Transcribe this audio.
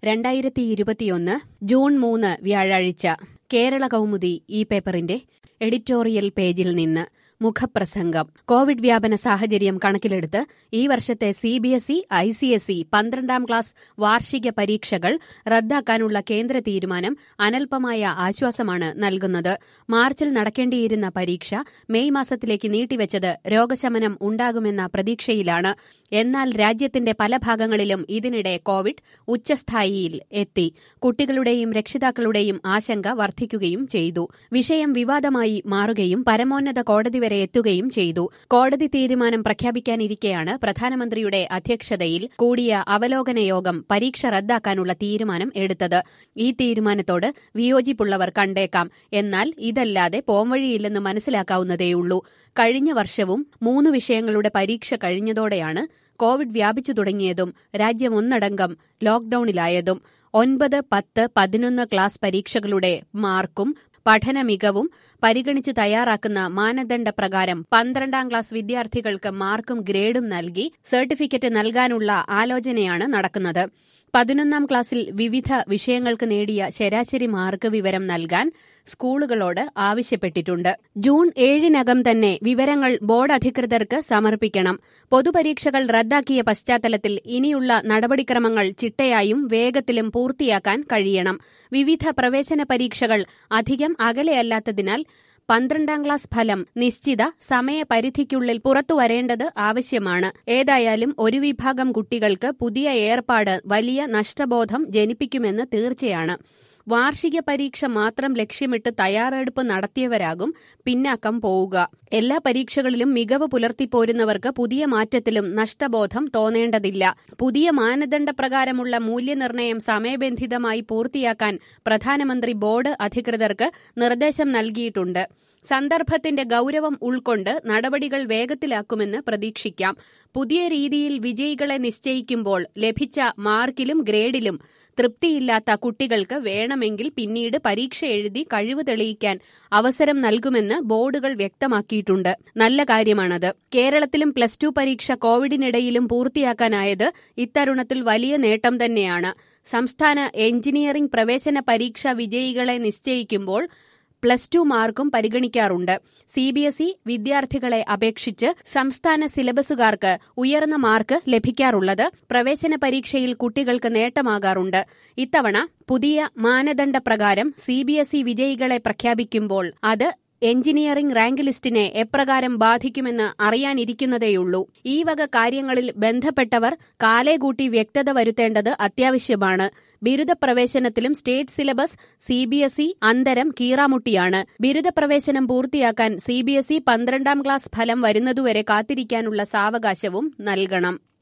രണ്ടായിരത്തി ഇരുപത്തിയൊന്ന് ജൂൺ മൂന്ന് വ്യാഴാഴ്ച കേരള കൗമുദി ഈ പേപ്പറിന്റെ എഡിറ്റോറിയൽ പേജിൽ നിന്ന് മുഖപ്രസംഗം കോവിഡ് വ്യാപന സാഹചര്യം കണക്കിലെടുത്ത് ഈ വർഷത്തെ C B S E I C S E പന്ത്രണ്ടാം ക്ലാസ് വാർഷിക പരീക്ഷകൾ റദ്ദാക്കാനുള്ള കേന്ദ്ര തീരുമാനം അനൽപമായ ആശ്വാസമാണ് നൽകുന്നത് മാർച്ചിൽ നടക്കേണ്ടിയിരുന്ന പരീക്ഷ മെയ് മാസത്തിലേക്ക് നീട്ടിവെച്ചത് രോഗശമനം ഉണ്ടാകുമെന്ന പ്രതീക്ഷയിലാണ് എന്നാൽ രാജ്യത്തിന്റെ പല ഭാഗങ്ങളിലും ഇതിനിടെ കോവിഡ് ഉച്ചസ്ഥായിയിൽ എത്തി കുട്ടികളുടെയും രക്ഷിതാക്കളുടെയും ആശങ്ക വർദ്ധിക്കുകയും ചെയ്തു വിഷയം വിവാദമായി മാറുകയും പരമോന്നത കോടതി വരെ എത്തുകയും ചെയ്തു കോടതി തീരുമാനം പ്രഖ്യാപിക്കാനിരിക്കെയാണ് പ്രധാനമന്ത്രിയുടെ അധ്യക്ഷതയിൽ കൂടിയ അവലോകന യോഗം പരീക്ഷ റദ്ദാക്കാനുള്ള തീരുമാനം എടുത്തത് ഈ തീരുമാനത്തോട് വിയോജിപ്പുള്ളവർ കണ്ടേക്കാം എന്നാൽ ഇതല്ലാതെ പോംവഴിയില്ലെന്ന് മനസ്സിലാക്കാവുന്നതേയുള്ളൂ കഴിഞ്ഞ വർഷവും മൂന്ന് വിഷയങ്ങളുടെ പരീക്ഷ കഴിഞ്ഞതോടെയാണ് കോവിഡ് വ്യാപിച്ചു തുടങ്ങിയതും രാജ്യം ഒന്നടങ്കം ലോക്ഡൌണിലായതും ഒൻപത് പത്ത് പതിനൊന്ന് ക്ലാസ് പരീക്ഷകളുടെ മാർക്കും പഠന മികവും പരിഗണിച്ച് തയ്യാറാക്കുന്ന മാനദണ്ഡ പ്രകാരം പന്ത്രണ്ടാം ക്ലാസ് വിദ്യാർത്ഥികൾക്ക് മാർക്കും ഗ്രേഡും നൽകി സർട്ടിഫിക്കറ്റ് നൽകാനുള്ള ആലോചനയാണ് നടക്കുന്നത് പതിനൊന്നാം ക്ലാസ്സിൽ വിവിധ വിഷയങ്ങൾക്ക് നേടിയ ശരാശരി മാർക്ക് വിവരം നൽകാൻ സ്കൂളുകളോട് ആവശ്യപ്പെട്ടിട്ടുണ്ട് ജൂൺ ഏഴിനകം തന്നെ വിവരങ്ങൾ ബോർഡ് അധികൃതർക്ക് സമർപ്പിക്കണം പൊതുപരീക്ഷകൾ റദ്ദാക്കിയ പശ്ചാത്തലത്തിൽ ഇനിയുള്ള നടപടിക്രമങ്ങൾ ചിട്ടയായും വേഗത്തിലും പൂർത്തിയാക്കാൻ കഴിയണം വിവിധ പ്രവേശന പരീക്ഷകൾ അധികം അകലെയല്ലാത്തതിനാൽ പന്ത്രണ്ടാം ക്ലാസ് ഫലം നിശ്ചിത സമയപരിധിക്കുള്ളിൽ പുറത്തുവരേണ്ടത് ആവശ്യമാണ് ഏതായാലും ഒരു വിഭാഗം കുട്ടികൾക്ക് പുതിയ ഏർപ്പാട് വലിയ നഷ്ടബോധം ജനിപ്പിക്കുമെന്ന് തീർച്ചയാണ് വാർഷിക പരീക്ഷ മാത്രം ലക്ഷ്യമിട്ട് തയ്യാറെടുപ്പ് നടത്തിയവരാകും പിന്നാക്കം പോവുക എല്ലാ പരീക്ഷകളിലും മികവ് പുലർത്തിപ്പോരുന്നവർക്ക് പുതിയ മാറ്റത്തിലും നഷ്ടബോധം തോന്നേണ്ടതില്ല പുതിയ മാനദണ്ഡപ്രകാരമുള്ള മൂല്യനിർണ്ണയം സമയബന്ധിതമായി പൂർത്തിയാക്കാൻ പ്രധാനമന്ത്രി ബോർഡ് അധികൃതർക്ക് നിർദ്ദേശം നൽകിയിട്ടുണ്ട് സന്ദർഭത്തിന്റെ ഗൌരവം ഉൾക്കൊണ്ട് നടപടികൾ വേഗത്തിലാക്കുമെന്ന് പ്രതീക്ഷിക്കാം പുതിയ രീതിയിൽ വിജയികളെ നിശ്ചയിക്കുമ്പോൾ ലഭിച്ച മാർക്കിലും ഗ്രേഡിലും തൃപ്തിയില്ലാത്ത കുട്ടികൾക്ക് വേണമെങ്കിൽ പിന്നീട് പരീക്ഷ എഴുതി കഴിവ് തെളിയിക്കാൻ അവസരം നൽകുമെന്ന് ബോർഡുകൾ വ്യക്തമാക്കിയിട്ടുണ്ട് നല്ല കാര്യമാണത് കേരളത്തിലും പ്ലസ് ടു പരീക്ഷ കോവിഡിനിടയിലും പൂർത്തിയാക്കാനായത് ഇത്തരുണത്തിൽ വലിയ നേട്ടം തന്നെയാണ് സംസ്ഥാന എഞ്ചിനീയറിംഗ് പ്രവേശന പരീക്ഷ വിജയികളെ നിശ്ചയിക്കുമ്പോൾ പ്ലസ് ടു മാർക്കും പരിഗണിക്കാറുണ്ട് സി ബി എസ് ഇ വിദ്യാർത്ഥികളെ അപേക്ഷിച്ച് സംസ്ഥാന സിലബസുകാർക്ക് ഉയർന്ന മാർക്ക് ലഭിക്കാറുള്ളത് പ്രവേശന പരീക്ഷയിൽ കുട്ടികൾക്ക് നേട്ടമാകാറുണ്ട് ഇത്തവണ പുതിയ മാനദണ്ഡ പ്രകാരം സി ബി എസ് ഇ വിജയികളെ പ്രഖ്യാപിക്കുമ്പോൾ അത് എഞ്ചിനീയറിംഗ് റാങ്ക് ലിസ്റ്റിനെ എപ്രകാരം ബാധിക്കുമെന്ന് അറിയാനിരിക്കുന്നതേയുള്ളൂ ഈ വക കാര്യങ്ങളിൽ ബന്ധപ്പെട്ടവർ കാലേകൂട്ടി വ്യക്തത വരുത്തേണ്ടത് അത്യാവശ്യമാണ് ബിരുദ പ്രവേശനത്തിലും state syllabus C B S E അന്തരം കീറാമുട്ടിയാണ് ബിരുദ പ്രവേശനം പൂർത്തിയാക്കാൻ സി ബി എസ് ഇ പന്ത്രണ്ടാം ക്ലാസ് ഫലം വരുന്നതുവരെ കാത്തിരിക്കാനുള്ള സാവകാശവും നൽകണം